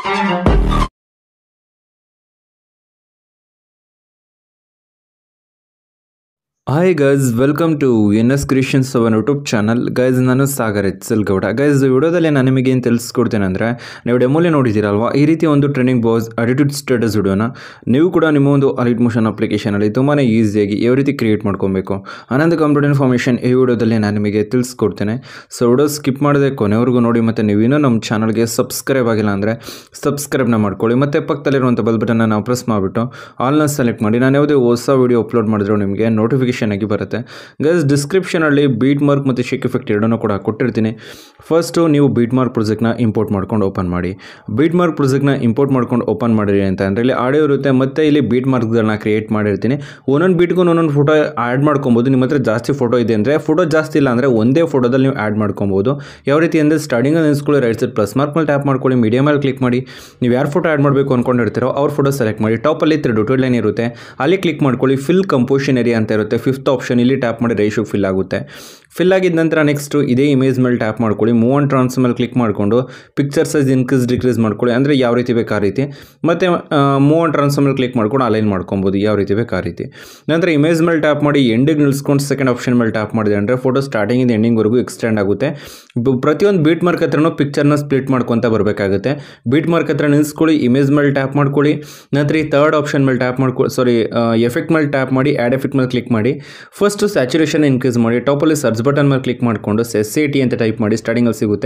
hi guys welcome to N S creations our YouTube channel guys ನಾನು Sagar H L Gowda guys ವಿಡಿಯೋದಲ್ಲಿ ನಾನು ನಿಮಗೆ ಏನು ತಿಳಿಸ್ಕೊಡ್ತೇನೆ ಅಂದರೆ ನೀವು ಡೆಮೋಲಿ ನೋಡಿದ್ದೀರಲ್ವಾ ಈ ರೀತಿ ಒಂದು ಟ್ರೈನಿಂಗ್ ಬಾಸ್ ಅಟಿಟ್ಯೂಡ್ ಸ್ಟೇಟಸ್ ವಿಡಿಯೋನ ನೀವು ಕೂಡ ನಿಮ್ಮ ಒಂದು ಅಲಿಟ್ ಮೋಷನ್ ಅಪ್ಲಿಕೇಶನಲ್ಲಿ ತುಂಬಾ ಈಸಿಯಾಗಿ ಯಾವ ರೀತಿ ಕ್ರಿಯೇಟ್ ಮಾಡ್ಕೊಬೇಕು ಅನ್ನೋದು ಕಂಪ್ಲೀಟ್ ಇನ್ಫಾರ್ಮೇಷನ್ ಈ ವಿಡಿಯೋದಲ್ಲಿ ನಾನು ನಿಮಗೆ ತಿಳಿಸ್ಕೊಡ್ತೇನೆ ಸೊ ವಿಡಿಯೋ ಸ್ಕಿಪ್ ಮಾಡದೆ ಕೊನೆವರೆಗೂ ನೋಡಿ ಮತ್ತು ನೀವಿನ್ನೂ ನಮ್ಮ ಚಾನಲ್ಗೆ ಸಬ್ಸ್ಕ್ರೈಬ್ ಆಗಿಲ್ಲ ಅಂದರೆ ಸಬ್ಸ್ಕ್ರೈಬ್ನ ಮಾಡ್ಕೊಳ್ಳಿ ಮತ್ತು ಪಕ್ಕದಲ್ಲಿರುವಂಥ ಬೆಲ್ ಬಟನ್ನ ನಾವು ಪ್ರೆಸ್ ಮಾಡಿಬಿಟ್ಟು ಆಲ್ನ ಸೆಲೆಕ್ಟ್ ಮಾಡಿ ನಾನು ಯಾವುದೇ ಹೊಸ ವಿಡಿಯೋ ಅಪ್ಲೋಡ್ ಮಾಡಿದ್ರು ನಿಮಗೆ ನೋಟಿಫಿಕೇಶನ್ ಆಗಿ ಬರುತ್ತೆ ಗೈಸ್ ಡಿಸ್ಕ್ರಿಪ್ಷನಲ್ಲಿ ಬೀಟ್ ಮಾರ್ಕ್ ಮತ್ತು ಶೇಕ್ ಎಫೆಕ್ಟ್ ಎರಡನ್ನೂ ಕೂಡ ಕೊಟ್ಟಿರ್ತೀನಿ ಫಸ್ಟು ನೀವು ಬೀಟ್ ಮಾರ್ಕ್ ಪ್ರಾಜೆಕ್ಟ್ನ ಇಂಪೋರ್ಟ್ ಮಾಡ್ಕೊಂಡು ಓಪನ್ ಮಾಡಿ ಬೀಟ್ ಮಾರ್ಕ್ ಪ್ರಾಜೆಕ್ಟ್ನ ಇಂಪೋರ್ಟ್ ಮಾಡ್ಕೊಂಡು ಓಪನ್ ಮಾಡಿರಿ ಅಂತ ಅಂದರೆ ಇಲ್ಲಿ ಆಡಿಯೋ ಇರುತ್ತೆ ಮತ್ತು ಇಲ್ಲಿ ಬೀಟ್ ಮಾರ್ಕ್ಗಳನ್ನ ಕ್ರಿಯೇಟ್ ಮಾಡಿರ್ತೀನಿ ಒಂದೊಂದು ಬೀಟ್ಗೂ ಒಂದೊಂದು ಫೋಟೋ ಆ್ಯಡ್ ಮಾಡ್ಕೊಬೋದು ನಿಮ್ಮ ಹತ್ರ ಜಾಸ್ತಿ ಫೋಟೋ ಇದೆ ಅಂದರೆ ಫೋಟೋ ಜಾಸ್ತಿ ಇಲ್ಲ ಅಂದರೆ ಒಂದೇ ಫೋಟೋದಲ್ಲಿ ನೀವು ಆ್ಯಡ್ ಮಾಡ್ಕೊಬೋದು ಯಾವ ರೀತಿ ಅಂದರೆ ಸ್ಟಾರ್ಟಿಂಗಲ್ಲಿ ನಿಲ್ಸ್ಕೊಳ್ಳಿ ರೈಟ್ ಸೈಡ್ ಪ್ಲಸ್ ಮಾರ್ಕ್ ಮೇಲೆ ಟ್ಯಾಪ್ ಮಾಡ್ಕೊಳ್ಳಿ ಮೀಡಿಯಾ ಮೇಲೆ ಕ್ಲಿಕ್ ಮಾಡಿ ನೀವು ಯಾರು ಫೋಟೋ ಆ್ಯಡ್ ಮಾಡಬೇಕು ಅಂದ್ಕೊಂಡಿರ್ತೀರೋ ಅವ್ರ ಫೋಟೋ ಸೆಲೆಕ್ಟ್ ಮಾಡಿ ಟಾಪಲ್ಲಿ ತ್ರೀ ಡೊಟೆಡ್ ಲೈನ್ ಇರುತ್ತೆ ಅಲ್ಲಿ ಕ್ಲಿಕ್ ಮಾಡ್ಕೊಳ್ಳಿ ಫಿಲ್ ಕಂಪೋಷನ್ ಏರಿಯಾ ಅಂತ ಇರುತ್ತೆ ಫಿಫ್ತ್ ಆಪ್ಷನ್ ಇಲ್ಲಿ ಟ್ಯಾಪ್ ಮಾಡಿ ರೇಷಿಯೋ ಫಿಲ್ ಆಗುತ್ತೆ ಫಿಲ್ ಆಗಿದ ನಂತರ ನೆಕ್ಸ್ಟು ಇದೇ ಇಮೇಜ್ ಮೇಲೆ ಟ್ಯಾಪ್ ಮಾಡ್ಕೊಳ್ಳಿ ಮೂವ್ ಆನ್ ಟ್ರಾನ್ಸ್ ಮೇಲೆ ಕ್ಲಿಕ್ ಮಾಡಿಕೊಂಡು ಪಿಕ್ಚರ್ ಸೈಜ್ ಇನ್ಕ್ರೀಸ್ ಡಿಕ್ರೀಸ್ ಮಾಡ್ಕೊಳ್ಳಿ ಅಂದರೆ ಯಾವ ರೀತಿ ಬೇಕು ಆ ರೀತಿ ಮತ್ತು ಮೂವ್ ಆನ್ ಟ್ರಾನ್ಸ್ ಮೇಲೆ ಕ್ಲಿಕ್ ಮಾಡ್ಕೊಂಡು ಅಲೈನ್ ಮಾಡ್ಕೊಬೋದು ಯಾವ ರೀತಿ ಬೇಕು ಆ ರೀತಿ ನಂತರ ಇಮೇಜ್ ಮೇಲೆ ಟ್ಯಾಪ್ ಮಾಡಿ ಎಂಡಿಗೆ ನಿಲ್ಸ್ಕೊಂಡು ಸೆಕೆಂಡ್ ಆಪ್ಷನ್ ಮೇಲೆ ಟ್ಯಾಪ್ ಮಾಡಿದೆ ಅಂದರೆ ಫೋಟೋ ಸ್ಟಾರ್ಟಿಂಗಿಂದ ಎಂಡಿಂಗ್ವರೆಗೂ ಎಕ್ಸ್ಟೆಂಡ್ ಆಗುತ್ತೆ ಬ- ಪ್ರತಿಯೊಂದು ಬೀಟ್ ಮಾರ್ಕ್ ಹತ್ರನೂ ಪಿಕ್ಚರ್ನ ಸ್ಪ್ಲಿಟ್ ಮಾಡ್ಕೊತ ಬರಬೇಕಾಗುತ್ತೆ ಬೀಟ್ ಮಾರ್ಕ್ ಹತ್ರ ನಿಲ್ಸ್ಕೊಳ್ಳಿ ಇಮೇಜ್ ಮೇಲೆ ಟ್ಯಾಪ್ ಮಾಡ್ಕೊಳ್ಳಿ ನಂತರ ಈ ತರ್ಡ್ ಆಪ್ಷನ್ ಮೇಲೆ ಟ್ಯಾಪ್ ಮಾಡ್ಕೊಳ್ಳಿ ಸಾರಿ ಎಫೆಕ್ಟ್ ಮೇಲೆ ಟ್ಯಾಪ್ ಮಾಡಿ ಆ್ಯಡ್ ಎಫೆಕ್ಟ್ ಮೇಲೆ ಕ್ಲಿಕ್ ಮಾಡಿ ಫಸ್ಟು ಸ್ಯಾಚುರೇಷನ್ ಇನ್ಕ್ರೀಸ್ ಮಾಡಿ ಟಾಪಲ್ಲಿ ಸರ್ಚ್ ಬಟನ್ ಮೇಲೆ ಕ್ಲಿಕ್ ಮಾಡಿಕೊಂಡು ಎಸ್ ಸಿ ಟಿ ಅಂತ ಟೈಪ್ ಮಾಡಿ ಸ್ಟಾರ್ಟಿಂಗಲ್ಲಿ ಸಿಗುತ್ತೆ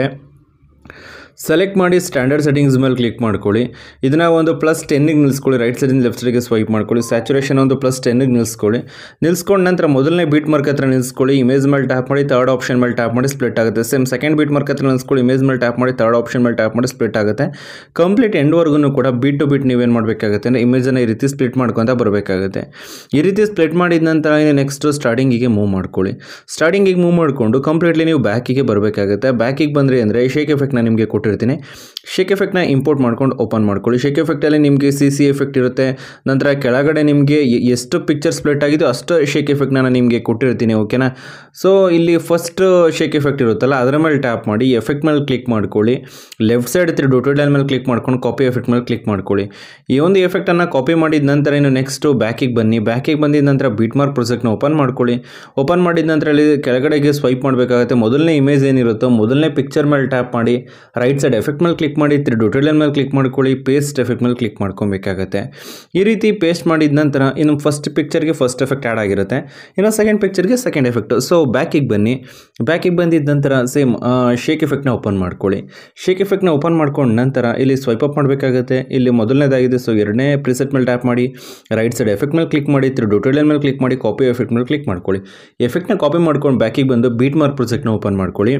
ಸೆಲೆಕ್ಟ್ ಮಾಡಿ ಸ್ಟ್ಯಾಂಡರ್ಡ್ ಸೆಟ್ಟಿಂಗ್ಸ್ ಮೇಲೆ ಕ್ಲಿಕ್ ಮಾಡ್ಕೊಳ್ಳಿ ಇದನ್ನ ಒಂದು ಪ್ಲಸ್ ಟೆನ್ನಿಗೆ ನಿಲ್ಸ್ಕೊಳ್ಳಿ ರೈಟ್ ಸೈಡಿಂದ ಲೆಫ್ಟ್ ಸೈಡ್ಗೆ ಸ್ವೈಪ್ ಮಾಡ್ಕೊಳ್ಳಿ ಸ್ಯಾಚುರೇಷನ್ ಒಂದು ಪ್ಲಸ್ ಟೆನ್ನಿಗೆ ನಿಲ್ಸ್ಕೊಳ್ಳಿ ನಿಲ್ಸ್ಕೊಂಡ ನಂತರ ಮೊದಲನೇ ಬೀಟ್ ಮಾರ್ಕ್ ಹತ್ರ ನಿಲ್ಸ್ಕೊಳ್ಳಿ ಇಮೇಜ್ ಮೇಲೆ ಟ್ಯಾಪ್ ಮಾಡಿ ತರ್ಡ್ ಆಪ್ಷನ್ ಮೇಲೆ ಟ್ಯಾಪ್ ಮಾಡಿ ಸ್ಪ್ಲಿಟ್ ಆಗುತ್ತೆ ಸೇಮ್ ಸೆಕೆಂಡ್ ಬೀಟ್ ಮಾರ್ಕ್ ಹತ್ರ ನಿಲ್ಸ್ಕೊಳ್ಳಿ ಇಮೇಜ್ ಮೇಲೆ ಟ್ಯಾಪ್ ಮಾಡಿ ತರ್ಡ್ ಆಪ್ಷನ್ ಮೇಲೆ ಟ್ಯಾಪ್ ಮಾಡಿ ಸ್ಪ್ಲಿಟ್ ಆಗುತ್ತೆ ಕಂಪ್ಲೀಟ್ ಎಂಡ್ವರೆಗೂ ಕೂಡ ಬೀಟ್ ಟು ಬೀಟ್ ನೀವೇನು ಮಾಡಬೇಕಾಗುತ್ತೆ ಅಂದರೆ ಇಮೇಜನ್ನು ಈ ರೀತಿ ಸ್ಪ್ಲಿಟ್ ಮಾಡ್ಕೊತ ಬರಬೇಕಾಗುತ್ತೆ ಈ ರೀತಿ ಸ್ಪ್ಲಿಟ್ ಮಾಡಿದ ನಂತರ ನೆಕ್ಸ್ಟು ಸ್ಟಾರ್ಟಿಂಗಿಗೆ ಮೂವ್ ಮಾಡ್ಕೊಳ್ಳಿ ಸ್ಟಾರ್ಟಿಂಗಿಗೆ ಮೂವ್ ಮಾಡಿಕೊಂಡು ಕಂಪ್ಲೀಟ್ಲಿ ನೀವು ಬ್ಯಾಕಿಗೆ ಬರಬೇಕಾಗುತ್ತೆ ಬ್ಯಾಕಿಗೆ ಬಂದ್ರಿ ಅಂದರೆ ಶೇಕ್ ಎಫೆಕ್ಟ್ನ ನಿಮಗೆ ಕೊಟ್ಟಿರ್ತೀನಿ ಶೇಕ್ ಎಫೆಕ್ಟ್ನ ಇಂಪೋರ್ಟ್ ಮಾಡ್ಕೊಂಡು ಓಪನ್ ಮಾಡ್ಕೊಳ್ಳಿ ಶೇಕ್ ಎಫೆಕ್ಟಲ್ಲಿ ನಿಮಗೆ ಸಿ ಸಿ ಎಫೆಕ್ಟ್ ಇರುತ್ತೆ ನಂತರ ಕೆಳಗಡೆ ನಿಮಗೆ ಎ- ಎಷ್ಟು ಪಿಕ್ಚರ್ ಸ್ಪ್ಲಿಟ್ ಆಗಿದೆಯೋ ಅಷ್ಟು ಶೇಕ್ ಎಫೆಕ್ಟ್ನ ನಾನು ನಿಮಗೆ ಕೊಟ್ಟಿರ್ತೀನಿ ಓಕೆನಾ ಸೊ ಇಲ್ಲಿ ಫಸ್ಟ್ ಶೇಕ್ ಎಫೆಕ್ಟ್ ಇರುತ್ತಲ್ಲ ಅದರ ಮೇಲೆ ಟ್ಯಾಪ್ ಮಾಡಿ ಎಫೆಕ್ಟ್ ಮೇಲೆ ಕ್ಲಿಕ್ ಮಾಡ್ಕೊಳ್ಳಿ ಲೆಫ್ಟ್ ಸೈಡ್ ಇತ್ತು ಡೊಟೆಡ್ ಲೈನ್ ಮೇಲೆ ಕ್ಲಿಕ್ ಮಾಡ್ಕೊಂಡು ಕಾಪಿ ಎಫೆಕ್ಟ್ ಮೇಲೆ ಕ್ಲಿಕ್ ಮಾಡ್ಕೊಳ್ಳಿ ಈ ಒಂದು ಎಫೆಕ್ಟನ್ನು ಕಾಪಿ ಮಾಡಿದ ನಂತರ ಇನ್ನು ನೆಕ್ಸ್ಟು ಬ್ಯಾಕಿಗೆ ಬನ್ನಿ ಬ್ಯಾಕಿಗೆ ಬಂದಿದ ನಂತರ ಬೀಟ್ ಮಾರ್ಕ್ ಪ್ರಾಜೆಕ್ಟ್ನ ಓಪನ್ ಮಾಡ್ಕೊಳ್ಳಿ ಓಪನ್ ಮಾಡಿದ ನಂತರ ಇಲ್ಲಿ ಕೆಳಗಡೆಗೆ ಸ್ವೈಪ್ ಮಾಡಬೇಕಾಗುತ್ತೆ ಮೊದಲನೇ ಇಮೇಜ್ ಏನಿರುತ್ತೋ ಮೊದಲನೇ ಪಿಕ್ಚರ್ ಮೇಲೆ ಟ್ಯಾಪ್ ಮಾಡಿ ರೈಟ್ ಸೈಡ್ ಎಫೆಕ್ಟ್ ಮೇಲೆ ಕ್ಲಿಕ್ ಮಾಡಿ ತ್ರೀ ಡೊಟೆಡ್ ಲೈನ್ ಮೇಲೆ ಕ್ಲಿಕ್ ಮಾಡ್ಕೊಳ್ಳಿ ಪೇಸ್ಟ್ ಎಫೆಕ್ಟ್ ಮೇಲೆ ಕ್ಲಿಕ್ ಮಾಡ್ಕೊಬೇಕಾಗತ್ತೆ ಈ ರೀತಿ ಪೇಸ್ಟ್ ಮಾಡಿದ ನಂತರ ಇನ್ನು ಫಸ್ಟ್ ಪಿಕ್ಚರ್ಗೆ ಫಸ್ಟ್ ಎಫೆಕ್ಟ್ ಆ್ಯಡ್ ಆಗಿರುತ್ತೆ ಇನ್ನು ಸೆಕೆಂಡ್ ಪಿಕ್ಚರ್ಗೆ ಸೆಕೆಂಡ್ ಎಫೆಕ್ಟ್ ಸೊ ಬ್ಯಾಕಿಗೆ ಬನ್ನಿ ಬ್ಯಾಕಿಗೆ ಬಂದಿದ್ದ ನಂತರ ಸೇಮ್ ಶೇಕ್ ಎಫೆಕ್ಟ್ನ ಓಪನ್ ಮಾಡ್ಕೊಳ್ಳಿ ಶೇಕ್ ಎಫೆಕ್ಟ್ನ ಓಪನ್ ಮಾಡ್ಕೊಂಡ ನಂತರ ಇಲ್ಲಿ ಸ್ವೈಪ್ ಅಪ್ ಮಾಡಬೇಕಾಗುತ್ತೆ ಇಲ್ಲಿ ಮೊದಲನೇದಾಗಿದೆ ಸೊ ಎರಡನೇ ಪ್ರಿಸೆಟ್ ಮೇಲೆ ಟ್ಯಾಪ್ ಮಾಡಿ ರೈಟ್ ಸೈಡ್ ಎಫೆಕ್ಟ್ ಮೇಲೆ ಕ್ಲಿಕ್ ಮಾಡಿ ತ್ರೀ ಡೊಟೆಡ್ ಲೈನ್ ಮೇಲೆ ಕ್ಲಿಕ್ ಮಾಡಿ ಕಾಪಿ ಎಫೆಕ್ಟ್ ಮೇಲೆ ಕ್ಲಿಕ್ ಮಾಡ್ಕೊಳ್ಳಿ ಎಫೆಕ್ಟ್ನ ಕಾಪಿ ಮಾಡ್ಕೊಂಡು ಬ್ಯಾಕಿಗೆ ಬಂದು ಬೀಟ್ ಮಾರ್ಕ್ ಪ್ರಾಜೆಕ್ಟ್ನ ಓಪನ್ ಮಾಡ್ಕೊಳ್ಳಿ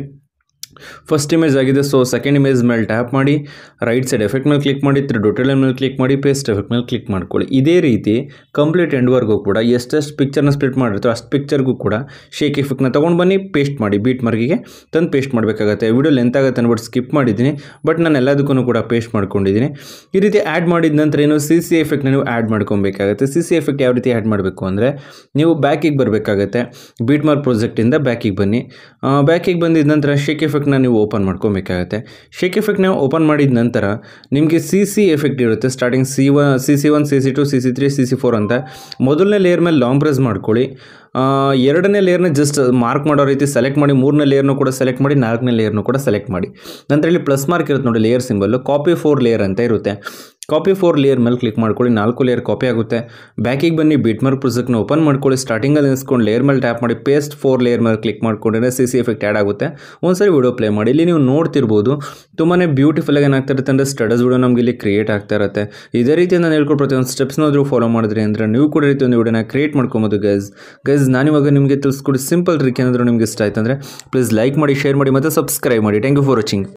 ಫಸ್ಟ್ ಇಮೇಜ್ ಆಗಿದೆ ಸೊ ಸೆಕೆಂಡ್ ಇಮೇಜ್ ಮೇಲೆ ಟ್ಯಾಪ್ ಮಾಡಿ ರೈಟ್ ಸೈಡ್ ಎಫೆಕ್ಟ್ ಮೇಲೆ ಕ್ಲಿಕ್ ಮಾಡಿ ತ್ರೀ ಡೊಟೆಲ್ ಮೇಲೆ ಕ್ಲಿಕ್ ಮಾಡಿ ಪೇಸ್ಟ್ ಎಫೆಕ್ಟ್ ಮೇಲೆ ಕ್ಲಿಕ್ ಮಾಡ್ಕೊಳ್ಳಿ ಇದೇ ರೀತಿ ಕಂಪ್ಲೀಟ್ ಎಂಡ್ವರೆಗೂ ಕೂಡ ಎಷ್ಟೆಷ್ಟು ಪಿಕ್ಚರ್ನ ಸ್ಪ್ಲಿಟ್ ಮಾಡಿರ್ತೀರೋ ಅಷ್ಟು ಪಿಕ್ಚರ್ಗೂ ಕೂಡ ಶೇಕ್ ಎಫೆಕ್ಟ್ನ ತೊಗೊಂಡು ಬನ್ನಿ ಪೇಸ್ಟ್ ಮಾಡಿ ಬೀಟ್ ಮಾರ್ಕಿಗೆ ತಂದು ಪೇಸ್ಟ್ ಮಾಡಬೇಕಾಗತ್ತೆ ವಿಡಿಯೋ ಲೆಂತ್ ಆಗುತ್ತೆ ಅಂದ್ಬಿಟ್ಟು ಸ್ಕಿಪ್ ಮಾಡಿದ್ದೀನಿ ಬಟ್ ನಾನು ಎಲ್ಲದಕ್ಕೂ ಕೂಡ ಪೇಸ್ಟ್ ಮಾಡ್ಕೊಂಡಿದ್ದೀನಿ ಈ ರೀತಿ ಆ್ಯಡ್ ಮಾಡಿದ ನಂತರ ಏನು ಸಿ ಸಿ ಎಫೆಕ್ಟ್ನ ನೀವು ಆ್ಯಡ್ ಮಾಡ್ಕೊಬೇಕಾಗುತ್ತೆ ಸಿ ಸಿ ಎಫೆಕ್ಟ್ ಯಾವ ರೀತಿ ಆ್ಯಡ್ ಮಾಡಬೇಕು ಅಂದರೆ ನೀವು ಬ್ಯಾಕಿಗೆ ಬರಬೇಕಾಗತ್ತೆ ಬೀಟ್ ಮಾರ್ಕ್ ಪ್ರಾಜೆಕ್ಟಿಂದ ಬ್ಯಾಕಿಗೆ ಬನ್ನಿ ಬ್ಯಾಕಿಗೆ ಬಂದಿದ ನಂತರ ಶೇಕ್ ಎಫೆಕ್ಟ್ನ ನೀವು ಓಪನ್ ಮಾಡ್ಕೊಬೇಕಾಗತ್ತೆ ಶೇಕ್ ಎಫೆಕ್ಟ್ನ ಓಪನ್ ಮಾಡಿದ ನಂತರ ನಿಮಗೆ ಸಿ ಸಿ ಎಫೆಕ್ಟ್ ಇರುತ್ತೆ starting C one C C one C C two C C three C C four ಅಂತ ಮೊದಲನೇ ಲೇಯರ್ ಮೇಲೆ ಲಾಂಗ್ ಪ್ರೆಸ್ ಮಾಡ್ಕೊಳ್ಳಿ ಆ, ಎರಡನೇ ಲೇಯರ್ನ ಜಸ್ಟ್ ಮಾರ್ಕ್ ಮಾಡೋ ರೀತಿ ಸೆಲೆಕ್ಟ್ ಮಾಡಿ ಮೂರನೇ ಲೇಯರ್ನು ಕೂಡ ಸೆಲೆಕ್ಟ್ ಮಾಡಿ ನಾಲ್ಕನೇ ಲೇಯರ್ನು ಕೂಡ ಸೆಲೆಕ್ಟ್ ಮಾಡಿ ನಂತರ ಇಲ್ಲಿ ಪ್ಲಸ್ ಮಾರ್ಕ್ ಇರುತ್ತೆ ನೋಡಿ layer symbol copy four layer ಅಂತ ಇರುತ್ತೆ ಕಾಪಿ ಫೋರ್ ಲೇಯರ್ ಮೇಲೆ ಕ್ಲಿಕ್ ಮಾಡ್ಕೊಳ್ಳಿ ನಾಲ್ಕು ಲೇಯರ್ ಕಾಪಿ ಆಗುತ್ತೆ ಬ್ಯಾಕಿಗೆ ಬನ್ನಿ ಬೀಟ್ ಮಾರ್ಕ್ ಪ್ರಾಜೆಕ್ಟ್ನ ಓಪನ್ ಮಾಡ್ಕೊಳ್ಳಿ ಸ್ಟಾರ್ಟಿಂಗಲ್ಲಿ ನಿಲ್ಸ್ಕೊಂಡು ಲೇಯರ್ ಮೇಲೆ ಟ್ಯಾಪ್ ಮಾಡಿ ಪೇಸ್ಟ್ ಫೋರ್ ಲೇಯರ್ ಮೇಲೆ ಕ್ಲಿಕ್ ಮಾಡ್ಕೊಂಡ್ರೆ ಸಿ ಸಿ ಎಫೆಕ್ಟ್ ಆ್ಯಡ್ ಆಗುತ್ತೆ ಒಂದ್ಸರಿ ವಿಡಿಯೋ ಪ್ಲೇ ಮಾಡಿ ಇಲ್ಲಿ ನೀವು ನೋಡ್ತಿರ್ಬೋದು ತುಂಬಾ ಬ್ಯೂಟಿಫುಲ್ ಆಗಿ ಏನಾಗ್ತಾ ಇರುತ್ತೆ ಅಂದರೆ ಸ್ಟಡಸ್ ವಿಡಿಯೋ ನಮಗೆ ಇಲ್ಲಿ ಕ್ರಿಯೇಟ್ ಆಗ್ತಾ ಇರುತ್ತೆ ಇದೇ ರೀತಿ ನಾನು ಹೇಳ್ಕೊಟ್ಟು ಪ್ರತಿಯೊಂದು ಸ್ಟೆಪ್ಸ್ನಾದರೂ ಫಾಲೋ ಮಾಡಿದ್ರಿ ಅಂದರೆ ನೀವು ಕೂಡ ಈ ರೀತಿ ಒಂದು ವಿಡಿಯೋನ ಕ್ರಿಯೇಟ್ ಮಾಡ್ಕೊಬೋದು ಗೈಸ್ ಗೈಸ್ ನಾನಿವಾಗ ನಿಮಗೆ ತಿಳಿಸ್ಕೊಡಿ ಸಿಂಪಲ್ ಟ್ರಿಕ್ ಏನಾದರೂ ನಿಮಗೆ ಇಷ್ಟ ಆಯ್ತು ಅಂದರೆ ಪ್ಲೀಸ್ ಲೈಕ್ ಮಾಡಿ ಶೇರ್ ಮಾಡಿ ಮತ್ತು ಸಬ್ಸ್ಕ್ರೈಬ್ ಮಾಡಿ ಥ್ಯಾಂಕ್ ಯು ಫಾರ್ ವಾಚಿಂಗ್